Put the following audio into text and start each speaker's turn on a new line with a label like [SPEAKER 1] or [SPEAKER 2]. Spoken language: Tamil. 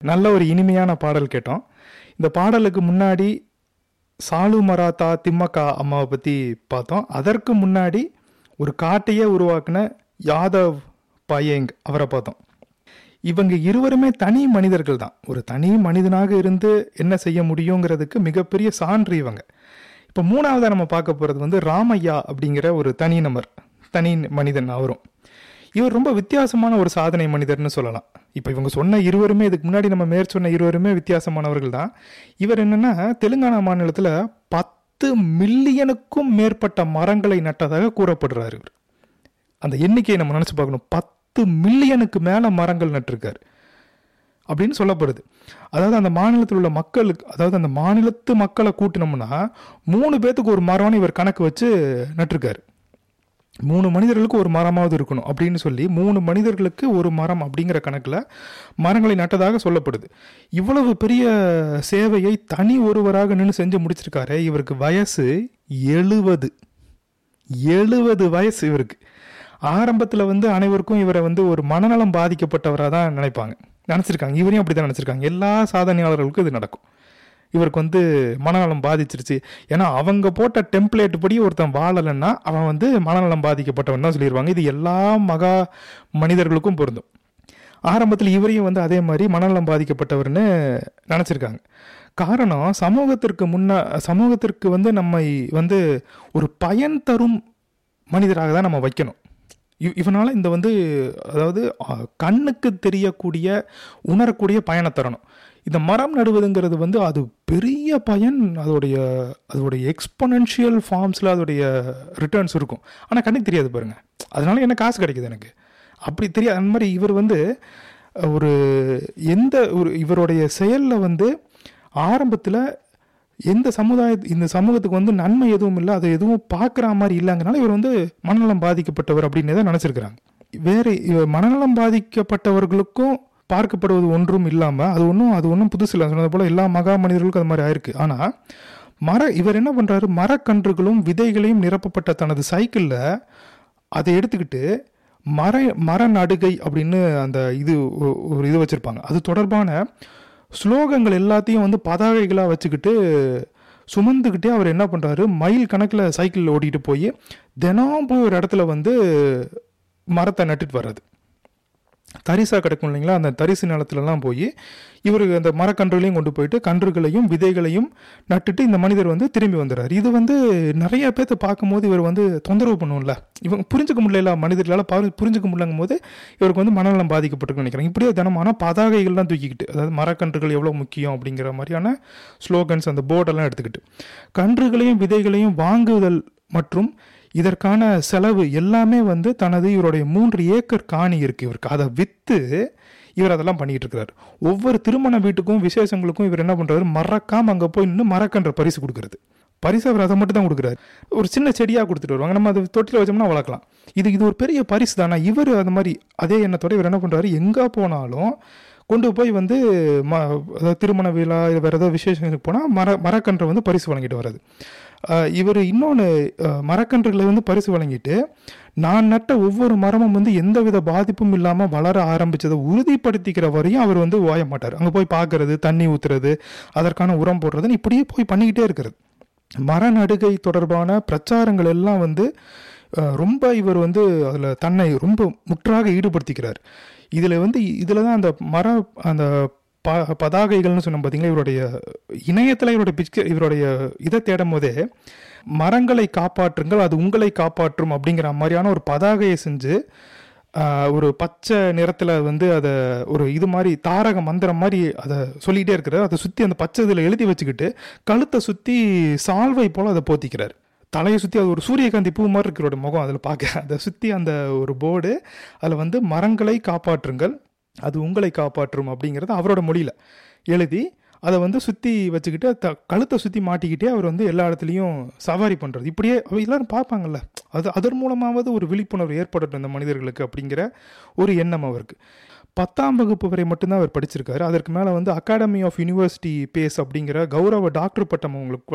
[SPEAKER 1] நல்ல ஒரு இனிமையான பாடல் கேட்டோம் இந்த பாடலுக்கு முன்னாடி சாலு மராத்தா திம்மக்கா அம்மாவை பற்றி பார்த்தோம் அதற்கு முன்னாடி ஒரு காட்டையே உருவாக்குன யாதவ் பயேங் அவரை பார்த்தோம் இவங்க இருவருமே தனி மனிதர்கள் தான் ஒரு தனி மனிதனாக இருந்து என்ன செய்ய முடியுங்கிறதுக்கு மிகப்பெரிய சான்று இவங்க இப்போ மூணாவதாக நம்ம பார்க்க போகிறது வந்து ராமையா அப்படிங்கிற ஒரு தனி நபர் தனி மனிதன் அவரும் இவர் ரொம்ப வித்தியாசமான ஒரு சாதனை மனிதர்னு சொல்லலாம் இப்போ இவங்க சொன்ன இருவருமே இதுக்கு முன்னாடி நம்ம மேற் சொன்ன இருவருமே வித்தியாசமானவர்கள் தான் இவர் என்னன்னா தெலுங்கானா மாநிலத்தில் பத்து மில்லியனுக்கும் மேற்பட்ட மரங்களை நட்டதாக கூறப்படுறாரு இவர் அந்த எண்ணிக்கையை நம்ம நினச்சி பார்க்கணும் பத்து மில்லியனுக்கு மேலே மரங்கள் நட்டிருக்காரு அப்படின்னு சொல்லப்படுது அதாவது அந்த மாநிலத்தில் உள்ள மக்களுக்கு அதாவது அந்த மாநிலத்து மக்களை கூட்டினோம்னா மூணு பேத்துக்கு ஒரு மரம்னு இவர் கணக்கு வச்சு நட்டிருக்காரு மூணு மனிதர்களுக்கு ஒரு மரமாவது இருக்கணும் அப்படின்னு சொல்லி மூணு மனிதர்களுக்கு ஒரு மரம் அப்படிங்கிற கணக்கில் மரங்களை நட்டதாக சொல்லப்படுது இவ்வளவு பெரிய சேவையை தனி ஒருவராக நின்று செஞ்சு முடிச்சிருக்காரு இவருக்கு வயசு எழுவது எழுவது வயசு இவருக்கு ஆரம்பத்தில் வந்து அனைவருக்கும் இவரை வந்து ஒரு மனநலம் பாதிக்கப்பட்டவராக தான் நினைப்பாங்க நினச்சிருக்காங்க இவரையும் அப்படி தான் நினச்சிருக்காங்க எல்லா சாதனையாளர்களுக்கும் இது நடக்கும் இவருக்கு வந்து மனநலம் பாதிச்சிருச்சு ஏன்னா அவங்க போட்ட டெம்ப்ளேட் படி ஒருத்தன் வாழலைன்னா அவன் வந்து மனநலம் பாதிக்கப்பட்டவன் தான் சொல்லிடுவாங்க இது எல்லா மகா மனிதர்களுக்கும் பொருந்தும் ஆரம்பத்தில் இவரையும் வந்து அதே மாதிரி மனநலம் பாதிக்கப்பட்டவர்னு நினச்சிருக்காங்க காரணம் சமூகத்திற்கு முன்ன சமூகத்திற்கு வந்து நம்மை வந்து ஒரு பயன் தரும் மனிதராக தான் நம்ம வைக்கணும் இவ் இவனால் இந்த வந்து அதாவது அஹ், கண்ணுக்கு தெரியக்கூடிய உணரக்கூடிய பயனை தரணும் இந்த மரம் நடுவதுங்கிறது வந்து அது பெரிய பயன் அதோடைய அதோடைய எக்ஸ்பொனென்ஷியல் ஃபார்ம்ஸில் அதோடைய ரிட்டர்ன்ஸ் இருக்கும் ஆனால் கண்ணுக்கு தெரியாது பாருங்க அதனால என்ன காசு கிடைக்குது எனக்கு அப்படி தெரியாது அந்த மாதிரி இவர் வந்து அஹ், ஒரு எந்த ஒரு இவருடைய செயலில் வந்து ஆரம்பத்தில் எந்த சமுதாய இந்த சமூகத்துக்கு வந்து நன்மை எதுவும் இல்லை அதை எதுவும் பார்க்குற மாதிரி இல்லைங்கனால இவர் வந்து மனநலம் பாதிக்கப்பட்டவர் அப்படின்னு தான் நினச்சிருக்கிறாங்க வேறு இவ- மனநலம் பாதிக்கப்பட்டவர்களுக்கும் பார்க்கப்படுவது ஒன்றும் இல்லாமல் அது ஒன்றும் அது ஒன்றும் புதுசு இல்லை சொன்னது போல் எல்லா மகா மனிதர்களுக்கும் அது மாதிரி ஆயிருக்கு ஆனால் மர இவர் என்ன பண்ணுறாரு மரக்கன்றுகளும் விதைகளையும் நிரப்பப்பட்ட தனது சைக்கிளில் அதை எடுத்துக்கிட்டு மர மர நடுகை அப்படின்னு அந்த இது ஒ- ஒரு இது வச்சுருப்பாங்க அது தொடர்பான ஸ்லோகங்கள் எல்லாத்தையும் வந்து பதாகைகளாக வச்சுக்கிட்டு சுமந்துக்கிட்டே அவர் என்ன பண்ணுறாரு மைல் கணக்கில் சைக்கிளில் ஓட்டிகிட்டு போய் தினம் போய் ஒரு இடத்துல வந்து மரத்தை நட்டுட்டு வர்றது தரிசா கிடக்கும் இல்லைங்களா அந்த தரிசு நிலத்துலலாம் போய் இவர் அந்த மரக்கன்றுகளையும் கொண்டு போயிட்டு கன்றுகளையும் விதைகளையும் நட்டுட்டு இந்த மனிதர் வந்து திரும்பி வந்துடுறாரு இது வந்து நிறைய பேர்த்த பார்க்கும்போது இவர் வந்து தொந்தரவு பண்ணுவோம்ல இவங்க புரிஞ்சுக்க முடியல மனிதர்களால் பாரு புரிஞ்சுக்க முடியலங்கும் போது இவருக்கு வந்து மனநலம் பாதிக்கப்பட்டிருக்குன்னு நினைக்கிறேன் இப்படியே தினமான பதாகைகள்லாம் தூக்கிக்கிட்டு அதாவது மரக்கன்றுகள் எவ்வளோ முக்கியம் அப்படிங்கிற மாதிரியான ஸ்லோகன்ஸ் அந்த போர்டெல்லாம் எடுத்துக்கிட்டு கன்றுகளையும் விதைகளையும் வாங்குதல் மற்றும் இதற்கான செலவு எல்லாமே வந்து தனது இவருடைய மூன்று ஏக்கர் காணி இருக்கு இவருக்கு அதை விற்று இவர் அதெல்லாம் பண்ணிட்டு இருக்கிறாரு ஒவ்வொரு திருமண வீட்டுக்கும் விசேஷங்களுக்கும் இவர் என்ன பண்றாரு மறக்காம அங்க போய் நின்று மரக்கன்ற பரிசு கொடுக்கறது பரிசு அவர் அதை மட்டும் தான் கொடுக்குறாரு ஒரு சின்ன செடியாக கொடுத்துட்டு வருவாங்க நம்ம அதை தொட்டில் வச்சோம்னா வளர்க்கலாம் இது இது ஒரு பெரிய பரிசு தானே இவர் அது மாதிரி அதே எண்ணத்தோட இவர் என்ன பண்றாரு எங்கே போனாலும் கொண்டு போய் வந்து ம அதாவது திருமண விழா இல்லை வேறு ஏதாவது விசேஷங்களுக்கு போனால் மர மரக்கன்றை வந்து பரிசு வழங்கிட்டு வர்றது இவர் இன்னொன்று மரக்கன்றுகளை வந்து பரிசு வழங்கிட்டு நான் நட்ட ஒவ்வொரு மரமும் வந்து எந்தவித பாதிப்பும் இல்லாமல் வளர ஆரம்பிச்சதை உறுதிப்படுத்திக்கிற வரையும் அவர் வந்து ஓய மாட்டார் அங்கே போய் பார்க்கறது தண்ணி ஊற்றுறது அதற்கான உரம் போடுறதுன்னு இப்படியே போய் பண்ணிக்கிட்டே இருக்கிறது மர நடுகை தொடர்பான பிரச்சாரங்கள் எல்லாம் வந்து அஹ், ரொம்ப இவர் வந்து அதில் தன்னை ரொம்ப முற்றாக ஈடுபடுத்திக்கிறார் இதில் வந்து இதில் தான் அந்த மர அந்த ப பதாகைகள்னு சொன்னோம் பார்த்தீங்களா இவருடைய இணையத்தில் இவருடைய பிக்சர் இவருடைய இதை தேடும் போதே மரங்களை காப்பாற்றுங்கள் அது உங்களை காப்பாற்றும் அப்படிங்கிற மாதிரியான ஒரு பதாகையை செஞ்சு ஆஹ், ஒரு பச்சை நிறத்தில் வந்து அதை ஒரு இது மாதிரி தாரக மந்திரம் மாதிரி அதை சொல்லிக்கிட்டே இருக்கிறார் அதை சுற்றி அந்த பச்சை இதில் எழுதி வச்சுக்கிட்டு கழுத்தை சுற்றி சால்வை போல் அதை போத்திக்கிறார் தலையை சுற்றி அது ஒரு சூரியகாந்தி பூ மாதிரி இருக்கிறோட முகம் அதில் பார்க்க அதை சுற்றி அந்த ஒரு போர்டு அதில் வந்து மரங்களை காப்பாற்றுங்கள் அது உங்களை காப்பாற்றும் அப்படிங்கிறது அவரோட மொழியில் எழுதி அதை வந்து சுற்றி வச்சுக்கிட்டு த கழுத்தை சுற்றி மாட்டிக்கிட்டே அவர் வந்து எல்லா இடத்துலையும் சவாரி பண்ணுறது இப்படியே அவ எல்லாரும் பார்ப்பாங்கல்ல அது அதன் மூலமாவது ஒரு விழிப்புணர்வு ஏற்படட்டும் இந்த மனிதர்களுக்கு அப்படிங்கிற ஒரு எண்ணம் அவருக்கு பத்தாம் வகுப்பு வரை மட்டும்தான் அவர் படிச்சிருக்காரு அதற்கு மேலே வந்து அகாடமி ஆஃப் யூனிவர்சிட்டி பேஸ் அப்படிங்கிற கௌரவ டாக்டர் பட்டம் அவங்களுக்கு